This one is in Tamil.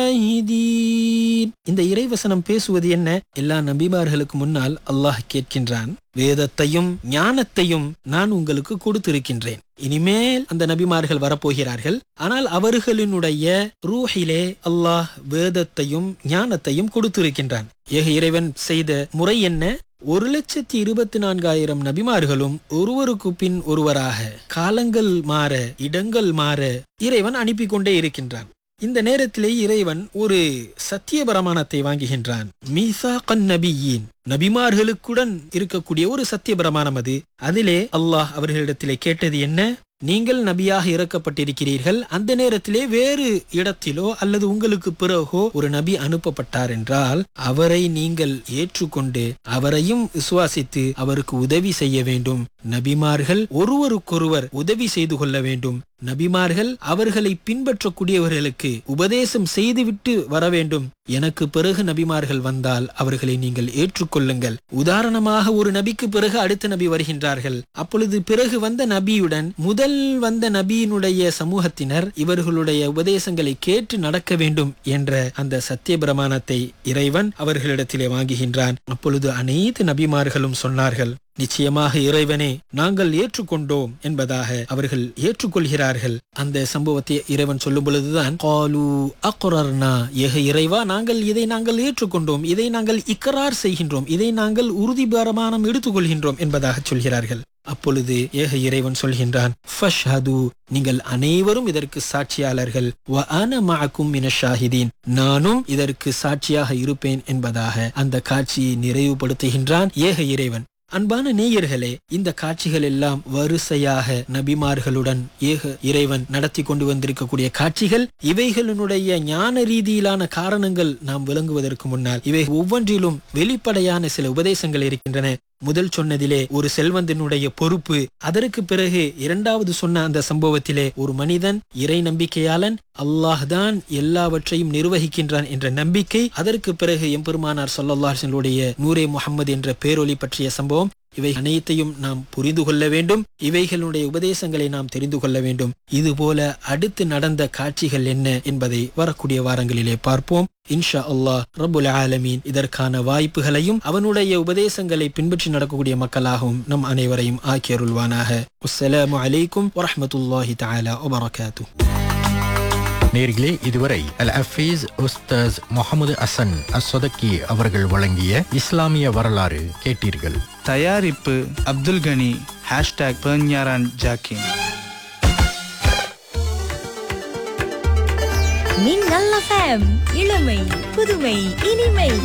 ஷாஹிதீன். இந்த இறைவசனம் பேசுவது என்ன எல்லா நபிமார்களுக்கு முன்னால் அல்லாஹ் கேட்கின்றான் வேதத்தையும் ஞானத்தையும் நான் உங்களுக்கு கொடுத்திருக்கின்றேன் இனிமேல் அந்த நபிமார்கள் வரப்போகிறார்கள் ஆனால் அவர்களினுடைய ரூஹிலே அல்லாஹ் வேதத்தையும் ஞானத்தையும் கொடுத்திருக்கின்றான் ஏக இறைவன் செய்த முறை என்ன ஒரு லட்சத்தி இருபத்தி நான்காயிரம் நபிமார்களும் ஒருவருக்கு பின் ஒருவராக காலங்கள் மாற இடங்கள் மாற இறைவன் அனுப்பி கொண்டே இருக்கின்றான் இந்த நேரத்திலே இறைவன் ஒரு சத்திய பிரமாணத்தை வாங்குகின்றான் மீசாகன் நபியின் நபிமார்களுக்குடன் இருக்கக்கூடிய ஒரு சத்திய பிரமாணம் அது அதிலே அல்லாஹ் அவர்களிடத்திலே கேட்டது என்ன நீங்கள் நபியாக இறக்கப்பட்டிருக்கிறீர்கள் அந்த நேரத்திலே வேறு இடத்திலோ அல்லது உங்களுக்கு பிறகோ ஒரு நபி அனுப்பப்பட்டார் என்றால் அவரை நீங்கள் ஏற்றுக்கொண்டு அவரையும் விசுவாசித்து அவருக்கு உதவி செய்ய வேண்டும் நபிமார்கள் ஒருவருக்கொருவர் உதவி செய்து கொள்ள வேண்டும் நபிமார்கள் அவர்களை பின்பற்றக்கூடியவர்களுக்கு உபதேசம் செய்துவிட்டு வர வேண்டும் எனக்கு பிறகு நபிமார்கள் வந்தால் அவர்களை நீங்கள் ஏற்றுக்கொள்ளுங்கள் உதாரணமாக ஒரு நபிக்கு பிறகு அடுத்த நபி வருகின்றார்கள் அப்பொழுது பிறகு வந்த நபியுடன் முதல் வந்த நபியினுடைய சமூகத்தினர் இவர்களுடைய உபதேசங்களை கேட்டு நடக்க வேண்டும் என்ற அந்த சத்திய பிரமாணத்தை இறைவன் அவர்களிடத்திலே வாங்குகின்றான் அப்பொழுது அனைத்து நபிமார்களும் சொன்னார்கள் நிச்சயமாக இறைவனே நாங்கள் ஏற்றுக்கொண்டோம் என்பதாக அவர்கள் ஏற்றுக்கொள்கிறார்கள் அந்த சம்பவத்தை இறைவன் சொல்லும் பொழுதுதான் காலு அக்குரர்னா ஏக இறைவா நாங்கள் இதை நாங்கள் ஏற்றுக்கொண்டோம் இதை நாங்கள் இக்கரார் செய்கின்றோம் இதை நாங்கள் உறுதி பிரமாணம் எடுத்துக்கொள்கின்றோம் என்பதாக சொல்கிறார்கள் அப்பொழுது ஏக இறைவன் சொல்கின்றான் ஃபஷ்ஹது நீங்கள் அனைவரும் இதற்கு சாட்சியாளர்கள் வ அன மஅக்கும் மின ஷாஹிதீன் நானும் இதற்கு சாட்சியாக இருப்பேன் என்பதாக அந்த காட்சியை நிறைவுபடுத்துகின்றான் ஏக இறைவன் அன்பான நேயர்களே இந்த காட்சிகள் எல்லாம் வரிசையாக நபிமார்களுடன் ஏக இறைவன் நடத்தி கொண்டு வந்திருக்கக்கூடிய காட்சிகள் இவைகளினுடைய ஞான ரீதியிலான காரணங்கள் நாம் விளங்குவதற்கு முன்னால் இவை ஒவ்வொன்றிலும் வெளிப்படையான சில உபதேசங்கள் இருக்கின்றன முதல் சொன்னதிலே ஒரு செல்வந்தனுடைய பொறுப்பு அதற்கு பிறகு இரண்டாவது சொன்ன அந்த சம்பவத்திலே ஒரு மனிதன் இறை நம்பிக்கையாளன் அல்லாஹ் தான் எல்லாவற்றையும் நிர்வகிக்கின்றான் என்ற நம்பிக்கை அதற்கு பிறகு எம்பெருமானார் சொல்லல்லாஹனுடைய நூரே முகமது என்ற பேரொலி பற்றிய சம்பவம் இவை அனைத்தையும் நாம் புரிந்து கொள்ள வேண்டும் இவைகளுடைய உபதேசங்களை நாம் தெரிந்து கொள்ள வேண்டும் இதுபோல அடுத்து நடந்த காட்சிகள் என்ன என்பதை வரக்கூடிய வாரங்களிலே பார்ப்போம் இன்ஷா அல்லாஹ் ரபுல் ஆலமீன் இதற்கான வாய்ப்புகளையும் அவனுடைய உபதேசங்களை பின்பற்றி நடக்கக்கூடிய மக்களாகவும் நம் அனைவரையும் ஆக்கியருள்வானாக அஸ்ஸலாமு அலைக்கும் வரஹ்மத்துல்லாஹி தஆலா வபரகாத்துஹு நேர்களே இதுவரை அல் அஃபீஸ் உஸ்தாஸ் முகமது அசன் அஸ்வதக்கி அவர்கள் வழங்கிய இஸ்லாமிய வரலாறு கேட்டீர்கள் தயாரிப்பு அப்துல் கனி ஹேஷ்டாக் பெர்ஞாரான் ஜாக்கின் மின்னல் எஃப்எம் இளமை புதுமை இனிமை